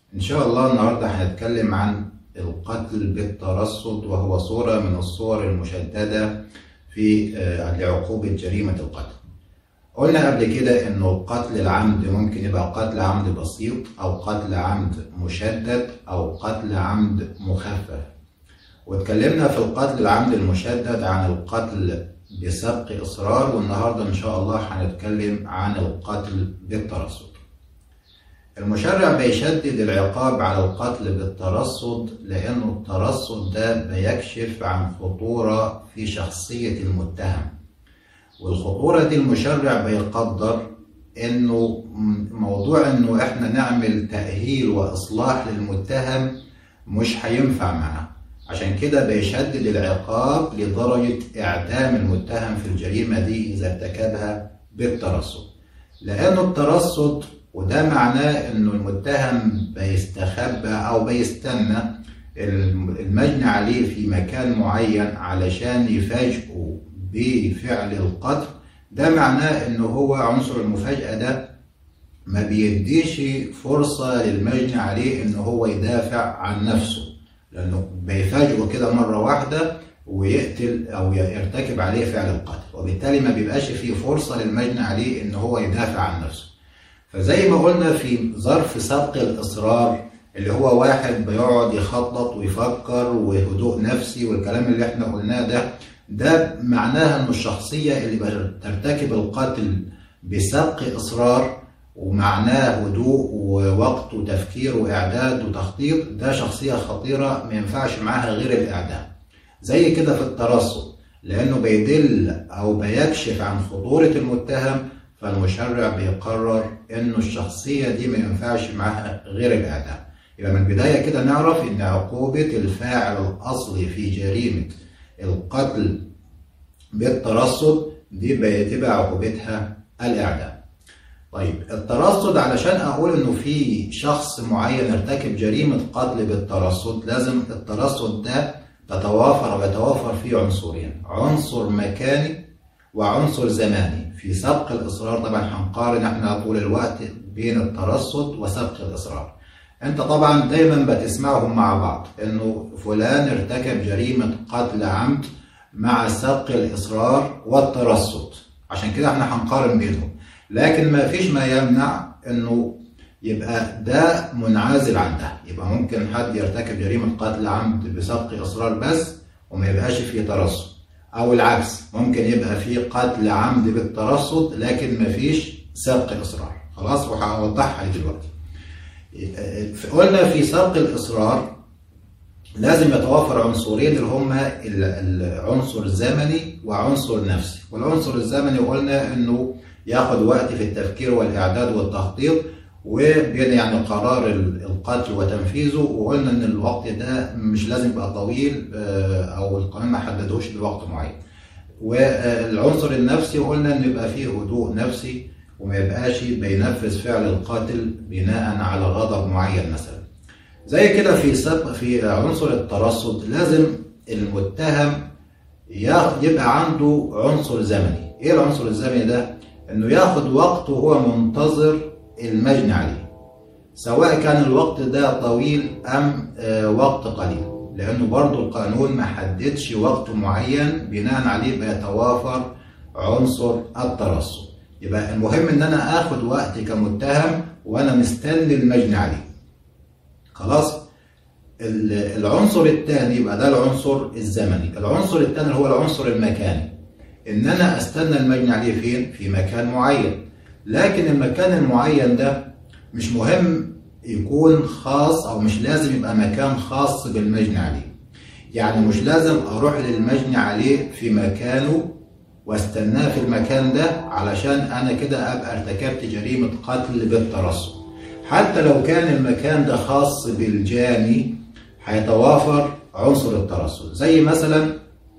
إن شاء الله النهاردة هنتكلم عن القتل بالترصد وهو صورة من الصور المشددة في آه، لعقوبة جريمة القتل. قلنا قبل كده إنه القتل العمد ممكن يبقى قتل عمد بسيط أو قتل عمد مشدد أو قتل عمد مخفف. واتكلمنا في القتل العمد المشدد عن القتل بسبق إصرار والنهاردة إن شاء الله هنتكلم عن القتل بالترصد. المشرع بيشدد العقاب على القتل بالترصد لأنه الترصد ده بيكشف عن خطورة في شخصية المتهم والخطورة دي المشرع بيقدر إنه موضوع إنه إحنا نعمل تأهيل وإصلاح للمتهم مش هينفع معاه عشان كده بيشدد العقاب لدرجة إعدام المتهم في الجريمة دي إذا ارتكبها بالترصد لأنه الترصد وده معناه انه المتهم بيستخبى او بيستنى المجني عليه في مكان معين علشان يفاجئه بفعل القتل ده معناه انه هو عنصر المفاجأة ده ما بيديش فرصة للمجني عليه ان هو يدافع عن نفسه لانه بيفاجئه كده مرة واحدة ويقتل او يرتكب عليه فعل القتل وبالتالي ما بيبقاش فيه فرصة للمجني عليه ان هو يدافع عن نفسه فزي ما قلنا في ظرف سبق الإصرار اللي هو واحد بيقعد يخطط ويفكر وهدوء نفسي والكلام اللي احنا قلناه ده ده معناها انه الشخصية اللي بترتكب القتل بسبق إصرار ومعناه هدوء ووقت وتفكير وإعداد وتخطيط ده شخصية خطيرة ما ينفعش معاها غير الإعدام زي كده في الترصد لأنه بيدل أو بيكشف عن خطورة المتهم فالمشرع بيقرر انه الشخصية دي ما ينفعش معاها غير الاعدام يبقى من البداية كده نعرف ان عقوبة الفاعل الاصلي في جريمة القتل بالترصد دي بتبقى عقوبتها الاعدام طيب الترصد علشان اقول انه في شخص معين ارتكب جريمة قتل بالترصد لازم الترصد ده تتوافر ويتوافر فيه عنصرين عنصر مكاني وعنصر زماني في سبق الإصرار طبعا هنقارن احنا طول الوقت بين الترصد وسبق الإصرار انت طبعا دايما بتسمعهم مع بعض انه فلان ارتكب جريمة قتل عمد مع سبق الإصرار والترصد عشان كده احنا هنقارن بينهم لكن ما فيش ما يمنع انه يبقى ده منعزل عن ده يبقى ممكن حد يرتكب جريمة قتل عمد بسبق إصرار بس وما يبقاش فيه ترصد او العكس ممكن يبقى في قتل عمد بالترصد لكن مفيش سبق اصرار خلاص وهوضحها دلوقتي قلنا في سبق الاصرار لازم يتوافر عنصرين اللي هما العنصر الزمني وعنصر نفسي والعنصر الزمني قلنا انه ياخد وقت في التفكير والاعداد والتخطيط وبين يعني قرار القتل وتنفيذه وقلنا ان الوقت ده مش لازم يبقى طويل او القانون ما حددهوش بوقت معين والعنصر النفسي قلنا ان يبقى فيه هدوء نفسي وما يبقاش بينفذ فعل القاتل بناء على غضب معين مثلا زي كده في سبق في عنصر الترصد لازم المتهم يبقى عنده عنصر زمني ايه العنصر الزمني ده انه ياخد وقته وهو منتظر المجني عليه سواء كان الوقت ده طويل أم وقت قليل لأنه برضو القانون ما حددش وقت معين بناء عليه بيتوافر عنصر الترصد يبقى المهم ان انا اخد وقتي كمتهم وانا مستني المجني عليه خلاص العنصر الثاني يبقى ده العنصر الزمني العنصر الثاني هو العنصر المكاني ان انا استنى المجني عليه فين في مكان معين لكن المكان المعين ده مش مهم يكون خاص او مش لازم يبقى مكان خاص بالمجني عليه يعني مش لازم اروح للمجني عليه في مكانه واستناه في المكان ده علشان انا كده ابقى ارتكبت جريمة قتل بالترصد حتى لو كان المكان ده خاص بالجاني هيتوافر عنصر الترصد زي مثلا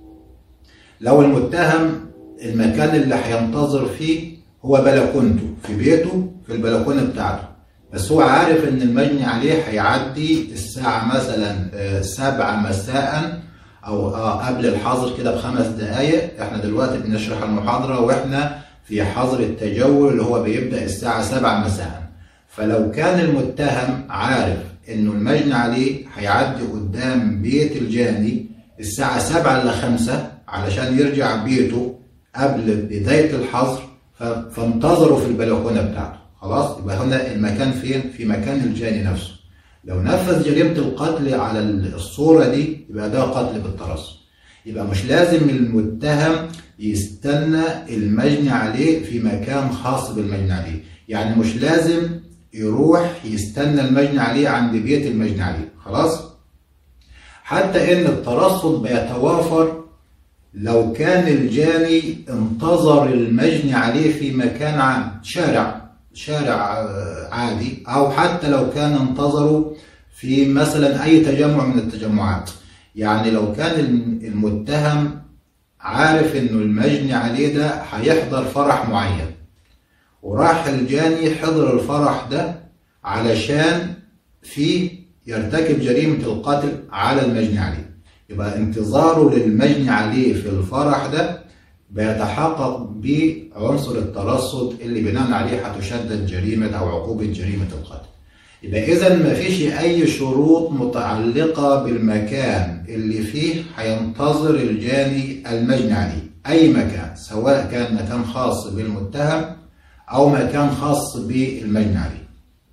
لو المتهم المكان اللي هينتظر فيه هو بلكونته في بيته في البلكونه بتاعته بس هو عارف ان المجني عليه هيعدي الساعه مثلا سبعة مساء او قبل الحظر كده بخمس دقايق احنا دلوقتي بنشرح المحاضره واحنا في حظر التجول اللي هو بيبدا الساعه سبعة مساء فلو كان المتهم عارف انه المجني عليه هيعدي قدام بيت الجاني الساعة 7 إلا 5 علشان يرجع بيته قبل بداية الحظر ف- فانتظروا في البلكونة بتاعته خلاص يبقى هنا المكان فين؟ في مكان الجاني نفسه لو نفذ جريمة القتل على الصورة دي يبقى ده قتل بالترصد يبقى مش لازم المتهم يستنى المجني عليه في مكان خاص بالمجني عليه يعني مش لازم يروح يستنى المجني عليه عند بيت المجني عليه خلاص حتى ان الترصد بيتوافر لو كان الجاني انتظر المجني عليه في مكان عام شارع شارع آه، عادي او حتى لو كان انتظره في مثلا اي تجمع من التجمعات يعني لو كان الم- المتهم عارف انه المجني عليه ده هيحضر فرح معين وراح الجاني حضر الفرح ده علشان فيه يرتكب جريمة القتل على المجني عليه يبقى انتظاره للمجني عليه في الفرح ده بيتحقق بعنصر الترصد اللي بناء عليه هتشدد جريمة أو عقوبة جريمة القتل يبقى إذا ما فيش أي شروط متعلقة بالمكان اللي فيه هينتظر الجاني المجني عليه أي مكان سواء كان مكان خاص بالمتهم أو مكان خاص بالمجني عليه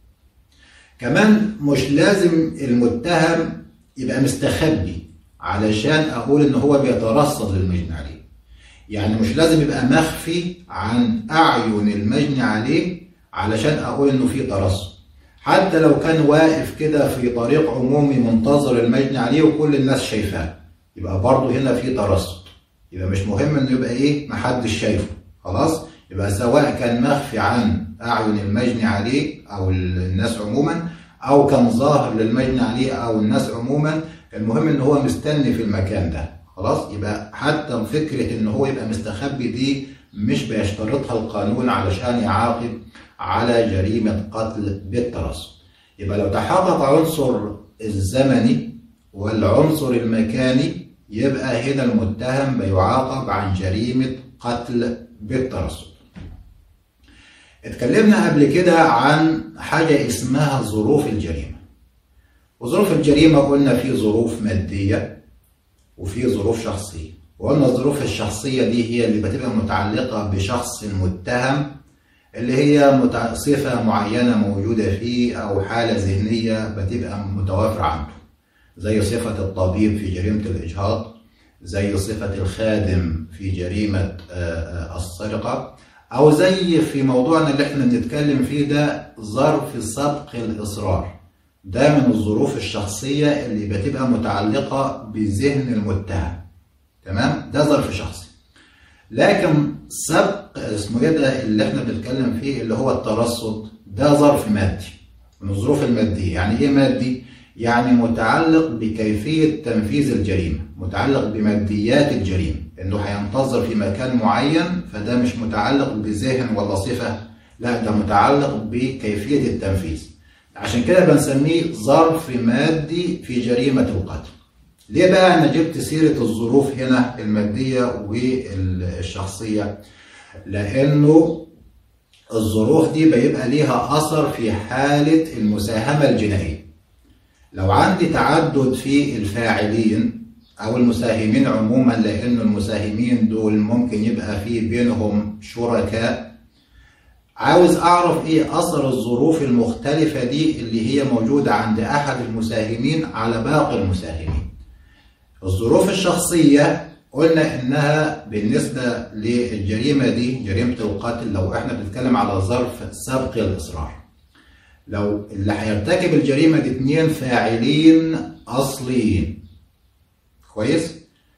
كمان مش لازم المتهم يبقى مستخبي علشان اقول ان هو بيترصد للمجني عليه يعني مش لازم يبقى مخفي عن اعين المجني عليه علشان اقول انه في ترصد حتى لو كان واقف كده في طريق عمومي منتظر المجني عليه وكل الناس شايفاه يبقى برضه هنا في ترصد يبقى مش مهم انه يبقى ايه محدش شايفه خلاص يبقى سواء كان مخفي عن اعين المجني عليه او الناس عموما او كان ظاهر للمجني عليه او الناس عموما المهم ان هو مستني في المكان ده خلاص يبقى حتى فكره ان هو يبقى مستخبي دي مش بيشترطها القانون علشان يعاقب على جريمه قتل بالترصد يبقى لو تحقق عنصر الزمني والعنصر المكاني يبقى هنا المتهم بيعاقب عن جريمه قتل بالترصد اتكلمنا قبل كده عن حاجة اسمها ظروف الجريمة وظروف الجريمة قلنا في ظروف مادية وفي ظروف شخصية وقلنا الظروف الشخصية دي هي اللي بتبقى متعلقة بشخص المتهم اللي هي متع- صفة معينة موجودة فيه أو حالة ذهنية بتبقى متوافرة عنده زي صفة الطبيب في جريمة الإجهاض زي صفة الخادم في جريمة آه، آه، السرقة أو زي في موضوعنا اللي احنا بنتكلم فيه ده ظرف سبق الإصرار ده من الظروف الشخصية اللي بتبقى متعلقة بذهن المتهم تمام ده ظرف شخصي لكن سبق اسمه ايه ده اللي احنا بنتكلم فيه اللي هو الترصد ده ظرف مادي من الظروف المادية يعني ايه مادي؟ يعني متعلق بكيفية تنفيذ الجريمة متعلق بماديات الجريمة انه هينتظر في مكان معين فده مش متعلق بذهن ولا صفة لا ده متعلق بكيفية التنفيذ عشان كده بنسميه ظرف مادي في جريمة القتل ليه بقى انا جبت سيرة الظروف هنا المادية والشخصية لانه الظروف دي بيبقى ليها اثر في حالة المساهمة الجنائية لو عندي تعدد في الفاعلين او المساهمين عموما لان المساهمين دول ممكن يبقى في بينهم شركاء عاوز اعرف ايه اثر الظروف المختلفة دي اللي هي موجودة عند احد المساهمين على باقي المساهمين الظروف الشخصية قلنا انها بالنسبة للجريمة دي جريمة القتل لو احنا بنتكلم على ظرف سبق الاصرار لو اللي هيرتكب الجريمة دي اتنين فاعلين اصليين كويس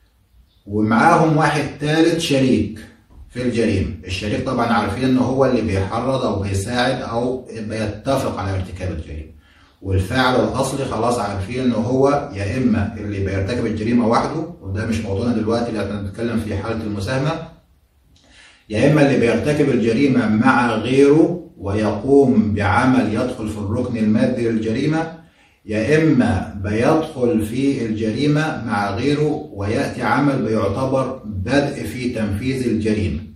ومعاهم واحد ثالث شريك في الجريمة الشريك طبعا عارفين ان هو اللي بيحرض او بيساعد او بيتفق على ارتكاب الجريمة والفاعل الاصلي خلاص عارفين ان هو يا اما اللي بيرتكب الجريمة وحده وده مش موضوعنا دلوقتي اللي احنا بنتكلم في حالة المساهمة يا اما اللي بيرتكب الجريمة مع غيره ويقوم بعمل يدخل في الركن المادي للجريمة يا إما بيدخل في الجريمة مع غيره ويأتي عمل بيعتبر بدء في تنفيذ الجريمة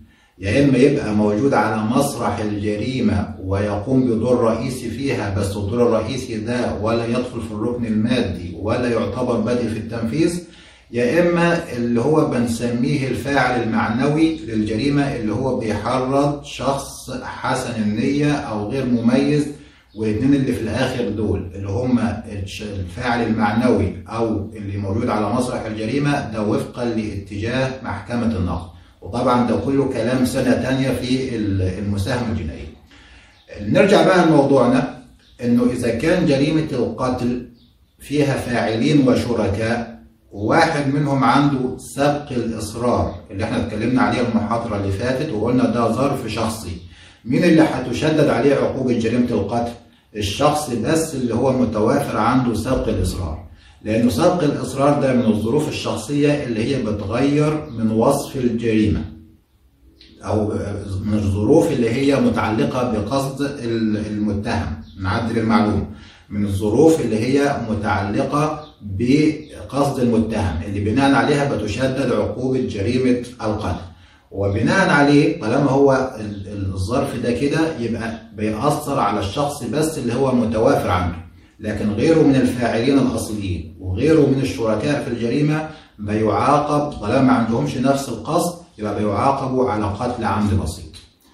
يا إما يبقى موجود على مسرح الجريمة ويقوم بدور رئيسي فيها بس الدور الرئيسي ده ولا يدخل في الركن المادي ولا يعتبر بدء في التنفيذ يا إما اللي هو بنسميه الفاعل المعنوي للجريمة اللي هو بيحرض شخص حسن النية أو غير مميز والاثنين اللي في الاخر دول اللي هم الفاعل المعنوي او اللي موجود على مسرح الجريمه ده وفقا لاتجاه محكمه النقد وطبعا ده كله كلام سنه تانية في المساهمه الجنائيه نرجع بقى لموضوعنا انه اذا كان جريمه القتل فيها فاعلين وشركاء وواحد منهم عنده سبق الاصرار اللي احنا اتكلمنا عليه المحاضره اللي فاتت وقلنا ده ظرف شخصي مين اللي هتشدد عليه عقوبه جريمه القتل الشخص بس اللي هو متوافر عنده سبق الإصرار لأنه سبق الإصرار ده من الظروف الشخصية اللي هي بتغير من وصف الجريمة أو من الظروف اللي هي متعلقة بقصد المتهم نعدل المعلومة من الظروف اللي هي متعلقة بقصد المتهم اللي بناء عليها بتشدد عقوبة جريمة القتل وبناء عليه طالما هو الظرف ده كده يبقى بيأثر على الشخص بس اللي هو متوافر عنده لكن غيره من الفاعلين الأصليين وغيره من الشركاء في الجريمة بيعاقب طالما ما عندهمش نفس القصد يبقى بيعاقبوا على قتل عمد بسيط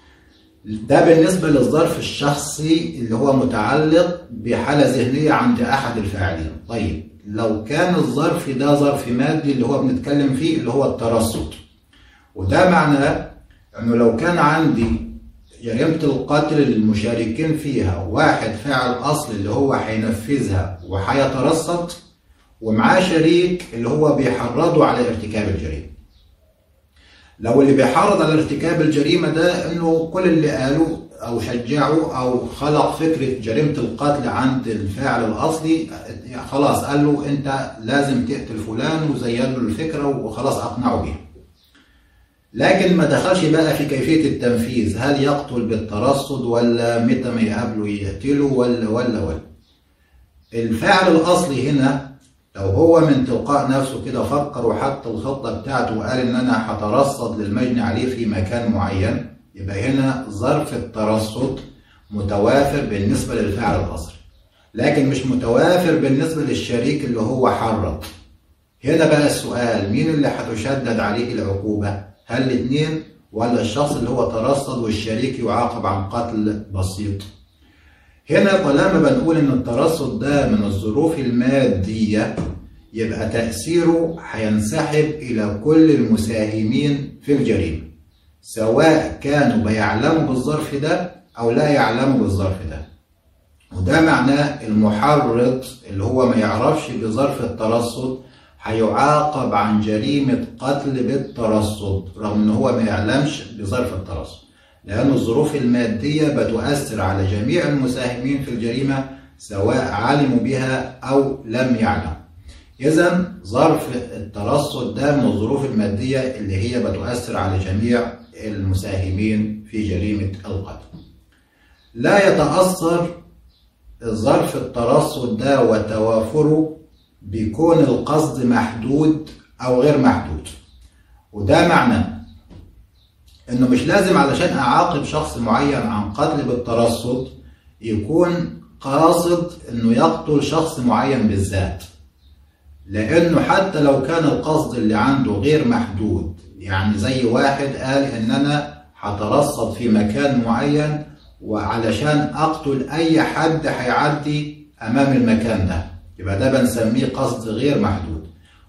ده بالنسبة للظرف الشخصي اللي هو متعلق بحالة ذهنية عند أحد الفاعلين طيب لو كان الظرف ده ظرف مادي اللي هو بنتكلم فيه اللي هو الترصد وده معناه انه لو كان عندي جريمة القتل المشاركين فيها واحد فاعل اصلي اللي هو هينفذها وهيترصد ومعاه شريك اللي هو بيحرضه على ارتكاب الجريمة لو اللي بيحرض على ارتكاب الجريمة ده انه كل اللي قاله او شجعه او خلق فكرة جريمة القتل عند الفاعل الاصلي خلاص قال له انت لازم تقتل فلان وزين له الفكرة وخلاص اقنعه بيها لكن ما دخلش بقى في كيفية التنفيذ هل يقتل بالترصد ولا متى ما يقابله يقتله ولا ولا ولا الفاعل الأصلي هنا لو هو من تلقاء نفسه كده فكر وحط الخطة بتاعته وقال إن أنا هترصد للمجني عليه في مكان معين يبقى هنا ظرف الترصد متوافر بالنسبة للفاعل الأصلي لكن مش متوافر بالنسبة للشريك اللي هو حرض هنا بقى السؤال مين اللي هتشدد عليه العقوبة هل الاثنين ولا الشخص اللي هو ترصد والشريك يعاقب عن قتل بسيط هنا طالما بنقول ان الترصد ده من الظروف المادية يبقى تأثيره هينسحب إلى كل المساهمين في الجريمة سواء كانوا بيعلموا بالظرف ده أو لا يعلموا بالظرف ده وده معناه المحرض اللي هو ما يعرفش بظرف الترصد هيعاقب عن جريمة قتل بالترصد رغم ان هو ما يعلمش بظرف الترصد لأن الظروف المادية بتؤثر على جميع المساهمين في الجريمة سواء علموا بها أو لم يعلموا إذا ظرف الترصد ده من الظروف المادية اللي هي بتؤثر على جميع المساهمين في جريمة القتل لا يتأثر ظرف الترصد ده وتوافره بيكون القصد محدود أو غير محدود وده معناه إنه مش لازم علشان أعاقب شخص معين عن قتل بالترصد يكون قاصد إنه يقتل شخص معين بالذات لأنه حتى لو كان القصد اللي عنده غير محدود يعني زي واحد قال إن أنا هترصد في مكان معين وعلشان أقتل أي حد هيعدي أمام المكان ده يبقى ده بنسميه قصد غير محدود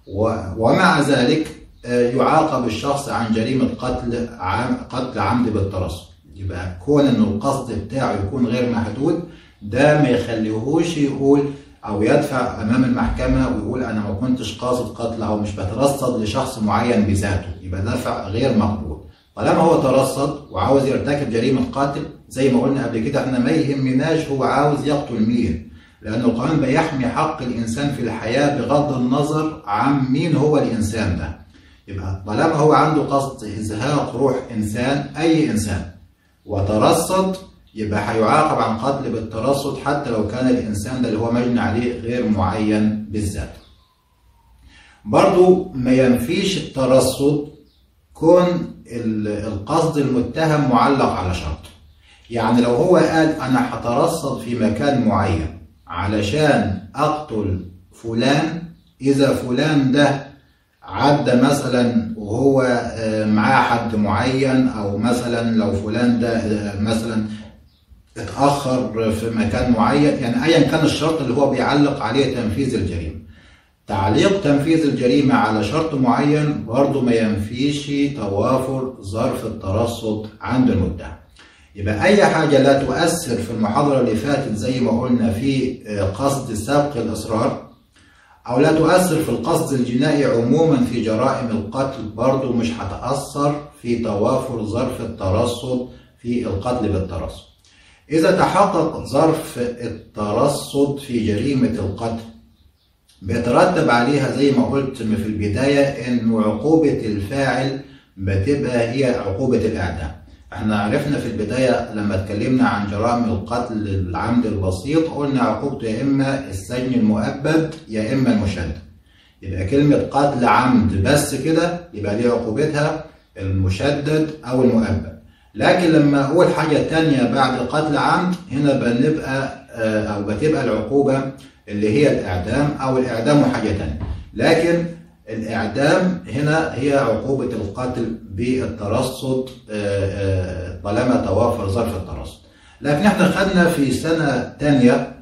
ومع ذلك يعاقب الشخص عن جريمة قتل عم قتل عمد بالترصد يبقى كون انه القصد بتاعه يكون غير محدود ده ما يخليهوش يقول او يدفع امام المحكمة ويقول انا ما كنتش قاصد قتل او مش بترصد لشخص معين بذاته يبقى دفع غير مقبول طالما هو ترصد وعاوز يرتكب جريمة قتل زي ما قلنا قبل كده احنا ما يهمناش هو عاوز يقتل مين لأن القانون بيحمي حق الإنسان في الحياة بغض النظر عن مين هو الإنسان ده يبقى طالما هو عنده قصد إزهاق روح إنسان أي إنسان وترصد يبقى هيعاقب عن قتل بالترصد حتى لو كان الإنسان ده اللي هو مجني عليه غير معين بالذات برضو ما ينفيش الترصد كون القصد المتهم معلق على شرط يعني لو هو قال أنا هترصد في مكان معين علشان أقتل فلان إذا فلان ده عدى مثلا وهو معاه حد معين أو مثلا لو فلان ده مثلا اتأخر في مكان معين يعني أيا كان الشرط اللي هو بيعلق عليه تنفيذ الجريمة تعليق تنفيذ الجريمة على شرط معين برضه ما ينفيش توافر ظرف الترصد عند المتهم يبقى أي حاجة لا تؤثر في المحاضرة اللي فاتت زي ما قلنا في قصد سبق الإصرار أو لا تؤثر في القصد الجنائي عموما في جرائم القتل برضه مش هتأثر في توافر ظرف الترصد في القتل بالترصد إذا تحقق ظرف الترصد في جريمة القتل بيترتب عليها زي ما قلت في البداية إنه عقوبة الفاعل بتبقى هي عقوبة الإعدام. احنا عرفنا في البداية لما اتكلمنا عن جرائم القتل العمد البسيط قلنا عقوبته يا إما السجن المؤبد يا إما المشدد. يبقى كلمة قتل عمد بس كده يبقى دي عقوبتها المشدد أو المؤبد. لكن لما أقول حاجة تانية بعد قتل عمد هنا بنبقى أو بتبقى العقوبة اللي هي الإعدام أو الإعدام حاجة تانية لكن الإعدام هنا هي عقوبة القتل بالترصد طالما توافر ظرف الترصد لكن احنا خدنا في سنة تانية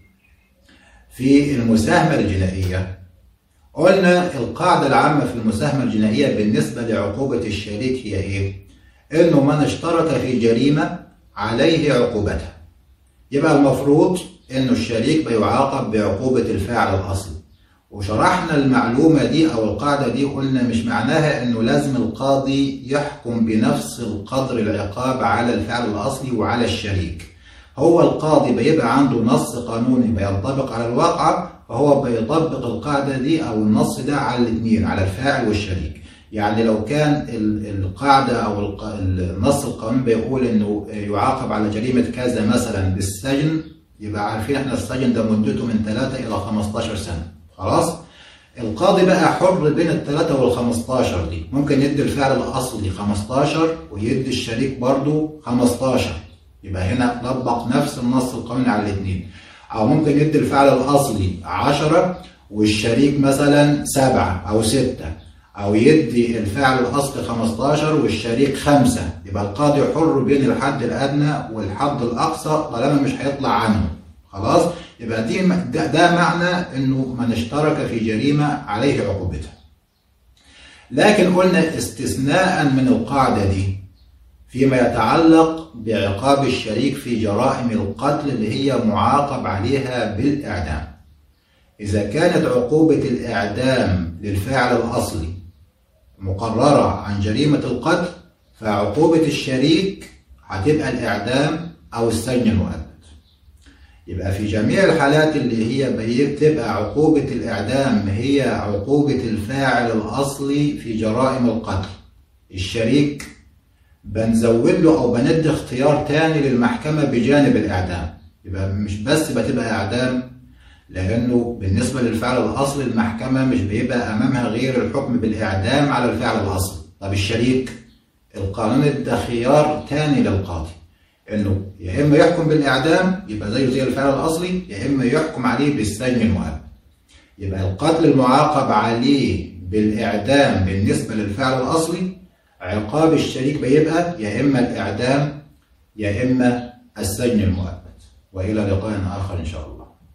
في المساهمة الجنائية قلنا القاعدة العامة في المساهمة الجنائية بالنسبة لعقوبة الشريك هي إيه؟ إنه من اشترك في جريمة عليه عقوبتها يبقى المفروض انه الشريك بيعاقب بعقوبة الفاعل الاصلي وشرحنا المعلومة دي او القاعدة دي قلنا مش معناها انه لازم القاضي يحكم بنفس القدر العقاب على الفعل الاصلي وعلى الشريك هو القاضي بيبقى عنده نص قانوني بينطبق على الواقع فهو بيطبق القاعدة دي او النص ده على الاثنين على الفاعل والشريك يعني لو كان القاعدة أو النص القانوني بيقول إنه يعاقب على جريمة كذا مثلا بالسجن يبقى عارفين إحنا السجن ده مدته من 3 إلى 15 سنة خلاص؟ القاضي بقى حر بين الثلاثة وال 15 دي ممكن يدي الفعل الأصلي 15 ويدي الشريك برضه 15 يبقى هنا طبق نفس النص القانوني على الاثنين أو ممكن يدي الفعل الأصلي 10 والشريك مثلا 7 أو 6 أو يدي الفعل الأصلي 15 والشريك 5 يبقى القاضي حر بين الحد الأدنى والحد الأقصى طالما مش هيطلع عنه خلاص يبقى دي ده, ده معنى إنه من اشترك في جريمة عليه عقوبتها لكن قلنا استثناء من القاعدة دي فيما يتعلق بعقاب الشريك في جرائم القتل اللي هي معاقب عليها بالإعدام إذا كانت عقوبة الإعدام للفاعل الأصلي مقررة عن جريمة القتل فعقوبة الشريك هتبقى الإعدام أو السجن المؤبد يبقى في جميع الحالات اللي هي بتبقى عقوبة الإعدام هي عقوبة الفاعل الأصلي في جرائم القتل الشريك بنزود له أو بندي اختيار تاني للمحكمة بجانب الإعدام يبقى مش بس بتبقى إعدام لأنه بالنسبة للفعل الأصلي المحكمة مش بيبقى أمامها غير الحكم بالإعدام على الفعل الأصلي طب الشريك القانون ادى خيار تاني للقاضي إنه يا إما يحكم بالإعدام يبقى زيه زي الفعل الأصلي يا إما يحكم عليه بالسجن المؤبد يبقى القتل المعاقب عليه بالإعدام بالنسبة للفعل الأصلي عقاب الشريك بيبقى يا إما الإعدام يا إما السجن المؤبد وإلى لقاء آخر إن شاء الله